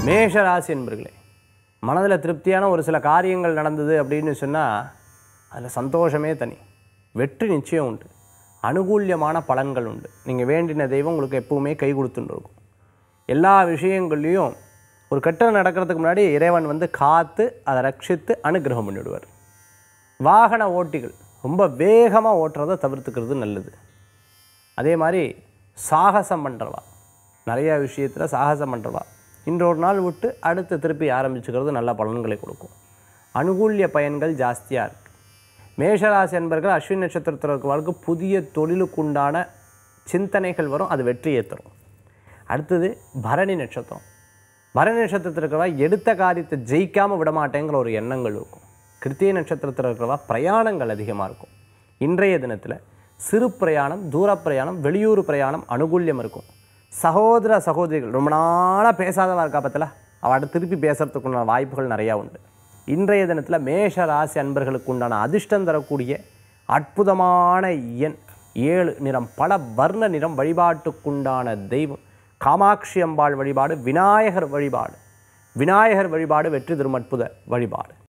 மேஷ ராசி என்பர்களே மனதில் திருப்தியான ஒரு சில காரியங்கள் நடந்தது அப்படின்னு சொன்னால் அதில் சந்தோஷமே தனி வெற்றி நிச்சயம் உண்டு அனுகூல்யமான பலன்கள் உண்டு நீங்கள் வேண்டின தெய்வம் உங்களுக்கு எப்பவுமே கை கொடுத்துட்டு இருக்கும் எல்லா விஷயங்கள்லையும் ஒரு கெட்டது நடக்கிறதுக்கு முன்னாடி இறைவன் வந்து காத்து அதை ரட்சித்து அனுகிரகம் பண்ணிவிடுவார் வாகன ஓட்டிகள் ரொம்ப வேகமாக ஓட்டுறதை தவிர்த்துக்கிறது நல்லது அதே மாதிரி சாகசம் பண்ணுறவா நிறைய விஷயத்தில் சாகசம் பண்ணுறவா இன்றொரு நாள் விட்டு அடுத்து திருப்பி ஆரம்பிச்சுக்கிறது நல்ல பலன்களை கொடுக்கும் அனுகூல்ய பயன்கள் ஜாஸ்தியாக இருக்குது மேஷராசி என்பர்கள் அஸ்வின் நட்சத்திரத்தில் இருக்கிறவர்களுக்கு புதிய தொழிலுக்குண்டான சிந்தனைகள் வரும் அது வெற்றியை தரும் அடுத்தது பரணி நட்சத்திரம் பரணி நட்சத்திரத்தில் இருக்கிறவா எடுத்த காரியத்தை ஜெயிக்காமல் விடமாட்டேங்கிற ஒரு எண்ணங்கள் இருக்கும் கிருத்திய நட்சத்திரத்தில் இருக்கிறவா பிரயாணங்கள் அதிகமாக இருக்கும் இன்றைய தினத்தில் சிறு பிரயாணம் தூர பிரயாணம் வெளியூர் பிரயாணம் அனுகூல்யம் இருக்கும் சகோதர சகோதரிகள் ரொம்ப நாளாக பேசாதவா இருக்கா பத்தல அவட்ட திருப்பி பேசுறதுக்குண்டான வாய்ப்புகள் நிறையா உண்டு இன்றைய தினத்தில் மேஷ ராசி அன்பர்களுக்கு உண்டான அதிர்ஷ்டம் தரக்கூடிய அற்புதமான எண் ஏழு நிறம் பல வர்ண நிறம் வழிபாட்டுக்குண்டான தெய்வம் காமாட்சி அம்பாள் வழிபாடு விநாயகர் வழிபாடு விநாயகர் வழிபாடு வெற்றி தரும் அற்புத வழிபாடு